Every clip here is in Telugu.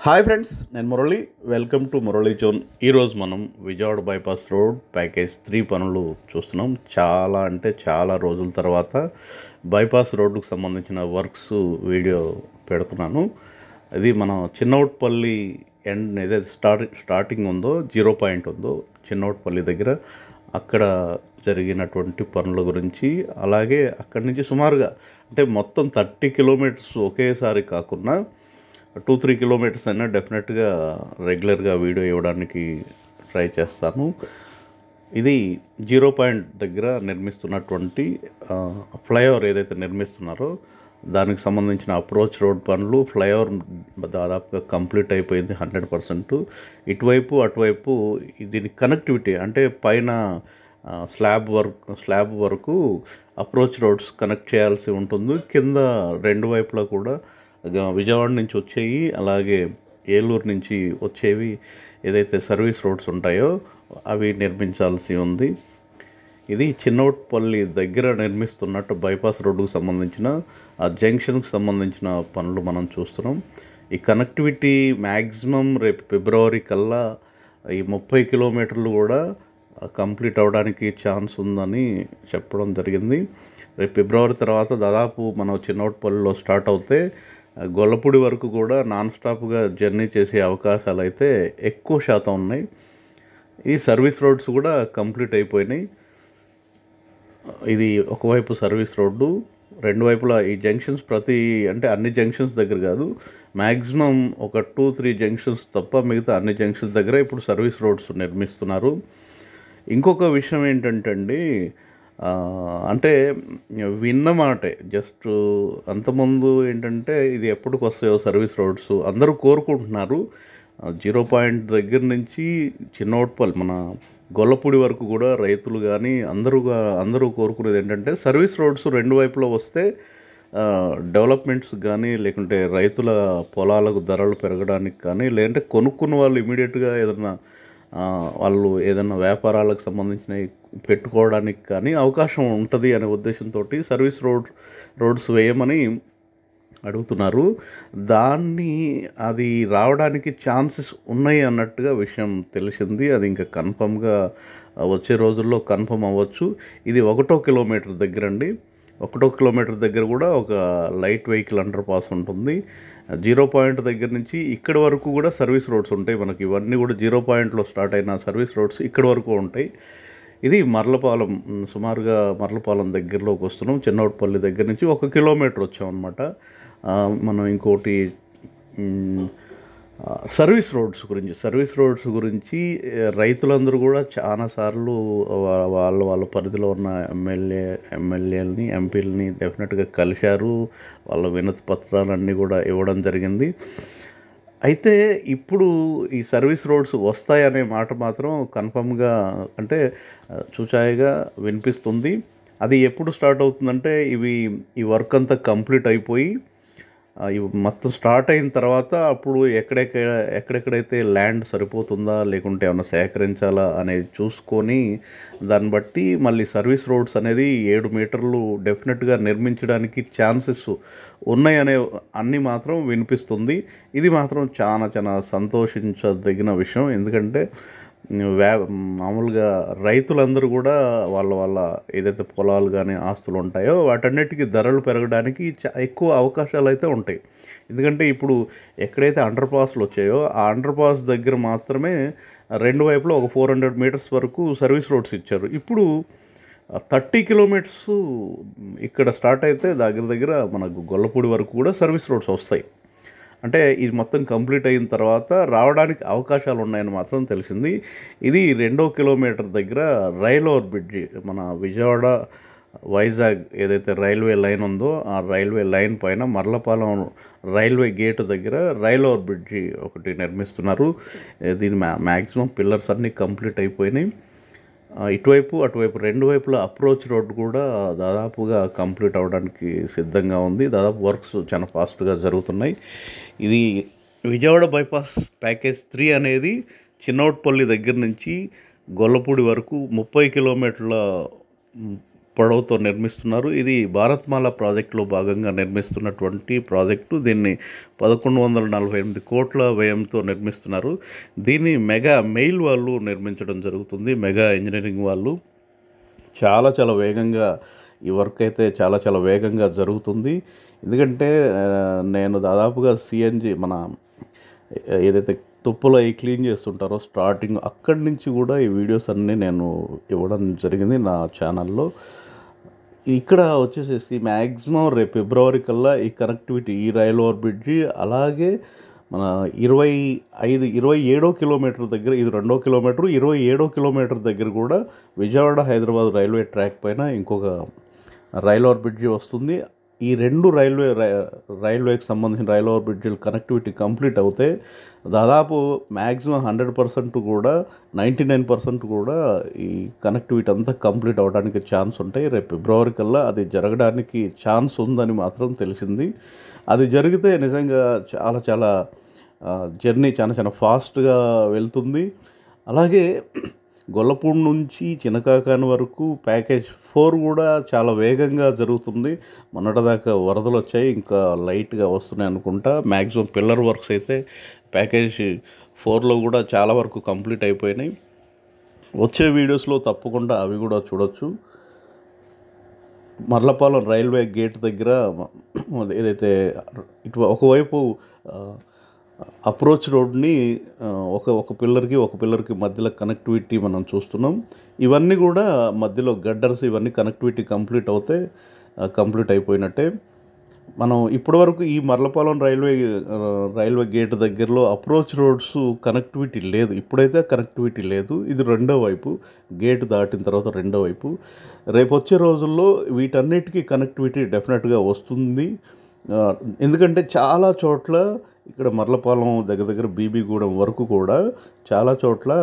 హాయ్ ఫ్రెండ్స్ నేను Murali welcome to Murali zone ఈరోజు మనం Vijayawada bypass road package three పనులు చూస్తున్నాం చాలా అంటే చాలా రోజుల తర్వాత బైపాస్ రోడ్డుకు సంబంధించిన వర్క్స్ వీడియో పెడుతున్నాను ఇది మనం చిన్నౌట్పల్లి ఎండ్ ఏదైతే స్టార్ట్ స్టార్టింగ్ ఉందో జీరో పాయింట్ ఉందో చిన్నౌట్పల్లి దగ్గర అక్కడ జరిగినటువంటి పనుల గురించి అలాగే అక్కడి నుంచి సుమారుగా అంటే మొత్తం థర్టీ కిలోమీటర్స్ ఒకేసారి కాకుండా టూ త్రీ కిలోమీటర్స్ అయినా డెఫినెట్గా రెగ్యులర్గా వీడియో ఇవ్వడానికి ట్రై చేస్తాను ఇది జీరో పాయింట్ దగ్గర నిర్మిస్తున్నటువంటి ఆ, ఫ్లైఓవర్ ఏదైతే నిర్మిస్తున్నారో దానికి సంబంధించిన అప్రోచ్ రోడ్ పనులు ఫ్లైఓవర్ దాదాపుగా కంప్లీట్ అయిపోయింది హండ్రెడ్ పర్సెంట్ ఇటువైపు అటువైపు దీని కనెక్టివిటీ అంటే పైన ఆ, స్లాబ్ వర్క్ స్లాబ్ వరకు అప్రోచ్ రోడ్స్ కనెక్ట్ చేయాల్సి ఉంటుంది కింద రెండు వైపులా కూడా ఇక విజయవాడ నుంచి వచ్చేవి అలాగే ఏలూరు నుంచి వచ్చేవి ఏదైతే సర్వీస్ రోడ్స్ ఉంటాయో అవి నిర్మించాల్సి ఉంది ఇది చిన్నోట్పల్లి దగ్గర నిర్మిస్తున్నట్టు బైపాస్ రోడ్డుకు సంబంధించిన ఆ జంక్షన్కి సంబంధించిన పనులు మనం చూస్తున్నాం ఈ కనెక్టివిటీ మ్యాక్సిమం రేపు ఫిబ్రవరి కల్లా ఈ ముప్పై కిలోమీటర్లు కూడా కంప్లీట్ అవ్వడానికి ఛాన్స్ ఉందని చెప్పడం జరిగింది రేపు ఫిబ్రవరి తర్వాత దాదాపు మనం చిన్నోట్పల్లిలో స్టార్ట్ అవుతే గొల్లపూడి వరకు కూడా నాన్ స్టాప్గా జర్నీ చేసే అవకాశాలు అయితే ఎక్కువ శాతం ఉన్నాయి ఈ సర్వీస్ రోడ్స్ కూడా కంప్లీట్ అయిపోయినాయి ఇది ఒకవైపు సర్వీస్ రోడ్డు రెండు వైపులా ఈ జంక్షన్స్ ప్రతి అంటే అన్ని జంక్షన్స్ దగ్గర కాదు మ్యాక్సిమం ఒక టూ త్రీ జంక్షన్స్ తప్ప మిగతా అన్ని జంక్షన్స్ దగ్గర ఇప్పుడు సర్వీస్ రోడ్స్ నిర్మిస్తున్నారు ఇంకొక విషయం ఏంటంటే అండి ఆ, అంటే విన్న మాటే జస్ట్ అంతకుముందు ఏంటంటే ఇది ఎప్పటికి వస్తాయో సర్వీస్ రోడ్స్ అందరూ కోరుకుంటున్నారు జీరో పాయింట్ దగ్గర నుంచి చిన్నోట్పల్లి మన గొల్లపూడి వరకు కూడా రైతులు కానీ అందరూ గా- అందరూ కోరుకునేది ఏంటంటే సర్వీస్ రోడ్స్ రెండు వైపులా వస్తే ఆ, డెవలప్మెంట్స్ కానీ లేకుంటే రైతుల పొలాలకు ధరలు పెరగడానికి కానీ లేదంటే కొనుక్కున్న వాళ్ళు ఇమీడియట్గా ఏదైనా ఆ, వాళ్ళు ఏదైనా వ్యాపారాలకు సంబంధించినవి పెట్టుకోవడానికి కానీ అవకాశం ఉంటుంది అనే ఉద్దేశంతో సర్వీస్ రోడ్ రోడ్స్ వేయమని అడుగుతున్నారు దాన్ని అది రావడానికి ఛాన్సెస్ ఉన్నాయి అన్నట్టుగా విషయం తెలిసింది అది ఇంకా కన్ఫర్మ్గా వచ్చే రోజుల్లో కన్ఫర్మ్ అవ్వచ్చు ఇది ఒకటో కిలోమీటర్ దగ్గర అండి ఒకటో కిలోమీటర్ దగ్గర కూడా ఒక లైట్ వెహికల్ అండర్ పాస్ ఉంటుంది జీరో పాయింట్ దగ్గర నుంచి ఇక్కడ వరకు కూడా సర్వీస్ రోడ్స్ ఉంటాయి మనకి ఇవన్నీ కూడా జీరో పాయింట్లో స్టార్ట్ అయిన సర్వీస్ రోడ్స్ ఇక్కడ వరకు ఉంటాయి ఇది మర్లపాలెం మ్, సుమారుగా మర్లపాలెం దగ్గరలోకి వస్తున్నాం చిన్నోట్పల్లి దగ్గర నుంచి ఒక కిలోమీటర్ వచ్చామన్నమాట ఆ, మనం ఇంకోటి మ్, ఆ, సర్వీస్ రోడ్స్ గురించి సర్వీస్ రోడ్స్ గురించి ఏ, రైతులందరూ కూడా చాలాసార్లు వా- వాళ్ళ వాళ్ళ పరిధిలో ఉన్న ఎమ్మెల్యే ఎమ్మెల్యేలని ఎంపీలని డెఫినెట్గా కలిశారు వాళ్ళ వినతి పత్రాలన్నీ కూడా ఇవ్వడం జరిగింది అయితే ఇప్పుడు ఈ సర్వీస్ రోడ్స్ వస్తాయనే మాట మాత్రం కన్ఫర్మ్గా అంటే ఆ, చూచాయిగా వినిపిస్తుంది అది ఎప్పుడు స్టార్ట్ అవుతుందంటే ఇవి ఈ వర్క్ అంతా కంప్లీట్ అయిపోయి ఆ, ఇవి మొత్తం స్టార్ట్ అయిన తర్వాత అప్పుడు ఎక్కడెక్కడ ఎక్కడెక్కడైతే ల్యాండ్ సరిపోతుందా లేకుంటే ఏమైనా సేకరించాలా అనేది చూసుకొని దాన్ని బట్టి మళ్ళీ సర్వీస్ రోడ్స్ అనేది ఏడు మీటర్లు డెఫినెట్గా నిర్మించడానికి ఛాన్సెస్ ఉన్నాయనే అన్ని మాత్రం వినిపిస్తుంది ఇది మాత్రం చాలా చాలా సంతోషించదగిన విషయం ఎందుకంటే వ్యా మామూలుగా రైతులందరూ కూడా వాళ్ళ వాళ్ళ ఏదైతే పొలాలు కానీ ఆస్తులు ఉంటాయో వాటన్నిటికీ ధరలు పెరగడానికి చా- ఎక్కువ అవకాశాలు అయితే ఉంటాయి ఎందుకంటే ఇప్పుడు ఎక్కడైతే అండర్ పాస్లు వచ్చాయో ఆ అండర్ పాస్ దగ్గర మాత్రమే రెండు వైపులా ఒక ఫోర్ హండ్రెడ్ మీటర్స్ వరకు సర్వీస్ రోడ్స్ ఇచ్చారు ఇప్పుడు థర్టీ కిలోమీటర్స్ ఇక్కడ స్టార్ట్ అయితే దగ్గర దగ్గర మనకు గొల్లపూడి వరకు కూడా సర్వీస్ రోడ్స్ వస్తాయి అంటే ఇది మొత్తం కంప్లీట్ అయిన తర్వాత రావడానికి అవకాశాలు ఉన్నాయని మాత్రం తెలిసింది ఇది రెండో కిలోమీటర్ దగ్గర రైల్ ఓవర్ బ్రిడ్జి మన విజయవాడ వైజాగ్ ఏదైతే రైల్వే లైన్ ఉందో ఆ రైల్వే లైన్ పైన మర్లపాలెం రైల్వే గేట్ దగ్గర రైల్ ఓవర్ బ్రిడ్జి ఒకటి నిర్మిస్తున్నారు ఏ, దీని మ్యా మ్యాక్సిమం పిల్లర్స్ అన్నీ కంప్లీట్ అయిపోయినాయి ఆ, ఇటువైపు అటువైపు రెండు వైపుల అప్రోచ్ రోడ్ కూడా దాదాపుగా కంప్లీట్ అవ్వడానికి సిద్ధంగా ఉంది దాదాపు వర్క్స్ చాలా ఫాస్ట్గా జరుగుతున్నాయి ఇది విజయవాడ బైపాస్ ప్యాకేజ్ త్రీ అనేది చిన్నోట్పల్లి దగ్గర నుంచి గొల్లపూడి వరకు ముప్పై కిలోమీటర్ల మ్, పొడవుతో నిర్మిస్తున్నారు ఇది భారత్మాల ప్రాజెక్టులో భాగంగా నిర్మిస్తున్నటువంటి ప్రాజెక్టు దీన్ని పదకొండు వందల నలభై ఎనిమిది కోట్ల వ్యయంతో నిర్మిస్తున్నారు దీన్ని మెగా మెయిల్ వాళ్ళు నిర్మించడం జరుగుతుంది మెగా ఇంజనీరింగ్ వాళ్ళు చాలా చాలా వేగంగా ఈ వర్క్ అయితే చాలా చాలా వేగంగా జరుగుతుంది ఎందుకంటే ఆ, నేను దాదాపుగా సిఎన్జి మన ఏదైతే తుప్పులో అవి క్లీన్ చేస్తుంటారో స్టార్టింగ్ అక్కడి నుంచి కూడా ఈ వీడియోస్ అన్నీ నేను ఇవ్వడం జరిగింది నా ఛానల్లో ఇక్కడ వచ్చేసేసి మ్యాక్సిమం రేపు ఫిబ్రవరి కల్లా ఈ కనెక్టివిటీ ఈ రైల్ ఓవర్ బ్రిడ్జి అలాగే మన ఇరవై ఐదు ఇరవై ఏడో కిలోమీటర్ దగ్గర ఇది రెండో కిలోమీటర్ ఇరవై ఏడో కిలోమీటర్ దగ్గర కూడా విజయవాడ హైదరాబాద్ రైల్వే ట్రాక్ పైన ఇంకొక రైల్ ఓవర్ బ్రిడ్జి వస్తుంది ఈ రెండు రైల్వే రై- రైల్వేకి సంబంధించిన రైల్ ఓవర్ బ్రిడ్జిల కనెక్టివిటీ కంప్లీట్ అవుతే దాదాపు మ్యాక్సిమం హండ్రెడ్ పర్సెంట్ కూడా నైంటీ నైన్ పర్సెంట్ కూడా ఈ కనెక్టివిటీ అంతా కంప్లీట్ అవ్వడానికి ఛాన్స్ ఉంటాయి రేపు ఫిబ్రవరి కల్లా అది జరగడానికి ఛాన్స్ ఉందని మాత్రం తెలిసింది అది జరిగితే నిజంగా చాలా చాలా జర్నీ చాలా చాలా ఫాస్ట్గా వెళ్తుంది అలాగే గొల్లపూడి నుంచి చినకాకాని వరకు ప్యాకేజ్ ఫోర్ కూడా చాలా వేగంగా జరుగుతుంది మొన్నటిదాకా వరదలు వచ్చాయి ఇంకా లైట్గా వస్తున్నాయి అనుకుంటా మ్యాక్సిమం పిల్లర్ వర్క్స్ అయితే ప్యాకేజ్ ఫోర్లో కూడా చాలా వరకు కంప్లీట్ అయిపోయినాయి వచ్చే వీడియోస్లో తప్పకుండా అవి కూడా చూడొచ్చు మర్లపాలెం రైల్వే గేట్ దగ్గర మ- ఏదైతే ఇటు ఒకవైపు ఆ, అప్రోచ్ రోడ్ని ఆ, ఒక ఒక పిల్లర్కి ఒక పిల్లర్కి మధ్యలో కనెక్టివిటీ మనం చూస్తున్నాం ఇవన్నీ కూడా మధ్యలో గడ్డర్స్ ఇవన్నీ కనెక్టివిటీ కంప్లీట్ అవుతే ఆ, కంప్లీట్ అయిపోయినట్టే మనం ఇప్పటివరకు ఈ మర్లపాలెం రైల్వే ఆ, రైల్వే గేట్ దగ్గరలో అప్రోచ్ రోడ్స్ కనెక్టివిటీ లేదు ఇప్పుడైతే కనెక్టివిటీ లేదు ఇది రెండో వైపు గేట్ దాటిన తర్వాత రెండో వైపు రేపు వచ్చే రోజుల్లో వీటన్నిటికీ కనెక్టివిటీ డెఫినెట్గా వస్తుంది ఆ, ఎందుకంటే చాలా చోట్ల ఇక్కడ మర్లపాలెం దగ్గర దగ్గర బీబీగూడెం వరకు కూడా చాలా చోట్ల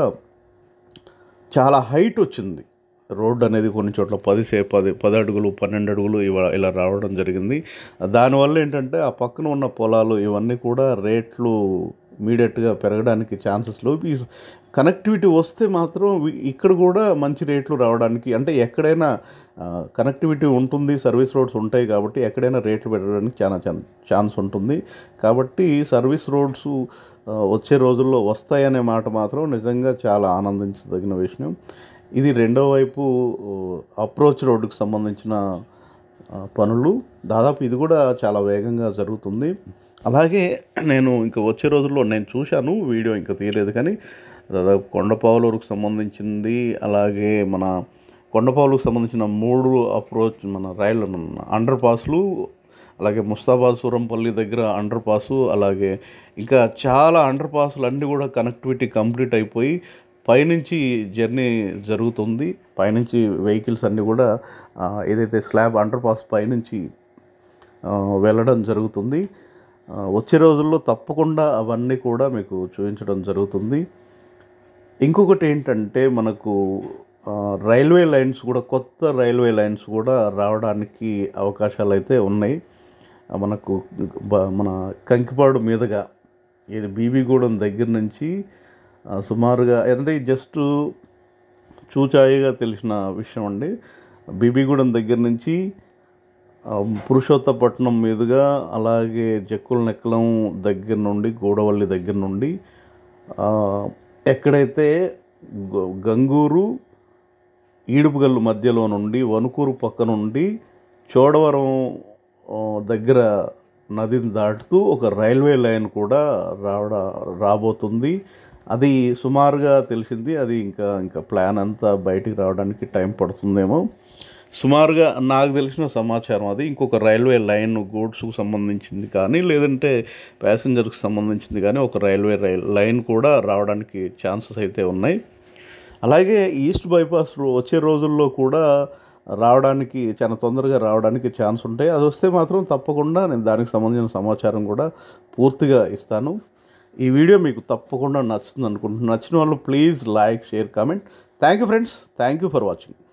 చాలా హైట్ వచ్చింది రోడ్ అనేది కొన్ని చోట్ల పది సే పది పది అడుగులు పన్నెండు అడుగులు ఇవ ఇలా రావడం జరిగింది దానివల్ల ఏంటంటే ఆ పక్కన ఉన్న పొలాలు ఇవన్నీ కూడా రేట్లు ఇమీడియట్గా పెరగడానికి ఛాన్సెస్ లేవు ఈ కనెక్టివిటీ వస్తే మాత్రం వి- ఇక్కడ కూడా మంచి రేట్లు రావడానికి అంటే ఎక్కడైనా కనెక్టివిటీ ఉంటుంది సర్వీస్ రోడ్స్ ఉంటాయి కాబట్టి ఎక్కడైనా రేట్లు పెట్టడానికి చాలా చాలా ఛాన్స్ ఉంటుంది కాబట్టి సర్వీస్ రోడ్స్ ఆ, వచ్చే రోజుల్లో వస్తాయనే మాట మాత్రం నిజంగా చాలా ఆనందించదగిన విషయం ఇది రెండో వైపు అప్రోచ్ రోడ్డుకు సంబంధించిన ఆ, పనులు దాదాపు ఇది కూడా చాలా వేగంగా జరుగుతుంది అలాగే నేను ఇంకా వచ్చే రోజుల్లో నేను చూశాను వీడియో ఇంకా తీయలేదు కానీ దాదాపు కొండపావులూరుకు సంబంధించింది అలాగే మన కొండపావులకు సంబంధించిన మూడు అప్రోచ్ మన రైలు అండర్ పాస్లు అలాగే ముస్తాబాద్ సూరంపల్లి దగ్గర అండర్ పాసు అలాగే ఇంకా చాలా అండర్ పాసులు అన్నీ కూడా కనెక్టివిటీ కంప్లీట్ అయిపోయి పైనుంచి జర్నీ జరుగుతుంది పైనుంచి వెహికల్స్ అన్నీ కూడా ఆ, ఏదైతే స్లాబ్ అండర్ పాస్ పైనుంచి ఆ, వెళ్ళడం జరుగుతుంది ఆ, వచ్చే రోజుల్లో తప్పకుండా అవన్నీ కూడా మీకు చూపించడం జరుగుతుంది ఇంకొకటి ఏంటంటే మనకు ఆ, రైల్వే లైన్స్ కూడా కొత్త రైల్వే లైన్స్ కూడా రావడానికి అవకాశాలు అయితే ఉన్నాయి ఆ, మనకు బ- మన కంకిపాడు మీదుగా ఇది బీబీగూడెం దగ్గర నుంచి ఆ, సుమారుగా అంటే జస్ట్ చూచాయిగా తెలిసిన విషయం అండి బీబీగూడెం దగ్గర నుంచి ఆ, పురుషోత్తపట్నం మీదుగా అలాగే జక్కుల నెక్కలం దగ్గర నుండి గూడవల్లి దగ్గర నుండి ఆ, ఎక్కడైతే గ- గంగూరు ఈడుపుగల్లు మధ్యలో నుండి వణుకూరు పక్క నుండి చోడవరం ఆ, దగ్గర నదిని దాటుతూ ఒక రైల్వే లైన్ కూడా రావడ రాబోతుంది అది సుమారుగా తెలిసింది అది ఇంకా ఇంకా ప్లాన్ అంతా బయటికి రావడానికి టైం పడుతుందేమో సుమారుగా నాకు తెలిసిన సమాచారం అది ఇంకొక రైల్వే లైన్ గూడ్స్కు సంబంధించింది కానీ లేదంటే ప్యాసింజర్కి సంబంధించింది కానీ ఒక రైల్వే రైల్ లైన్ కూడా రావడానికి ఛాన్సెస్ అయితే ఉన్నాయి అలాగే ఈస్ట్ బైపాస్ రో- వచ్చే రోజుల్లో కూడా రావడానికి చాలా తొందరగా రావడానికి ఛాన్స్ ఉంటాయి అది వస్తే మాత్రం తప్పకుండా నేను దానికి సంబంధించిన సమాచారం కూడా పూర్తిగా ఇస్తాను ఈ వీడియో మీకు తప్పకుండా నచ్చుతుంది అనుకుంటున్నాను నచ్చిన వాళ్ళు please like share comment thank you friends thank you for watching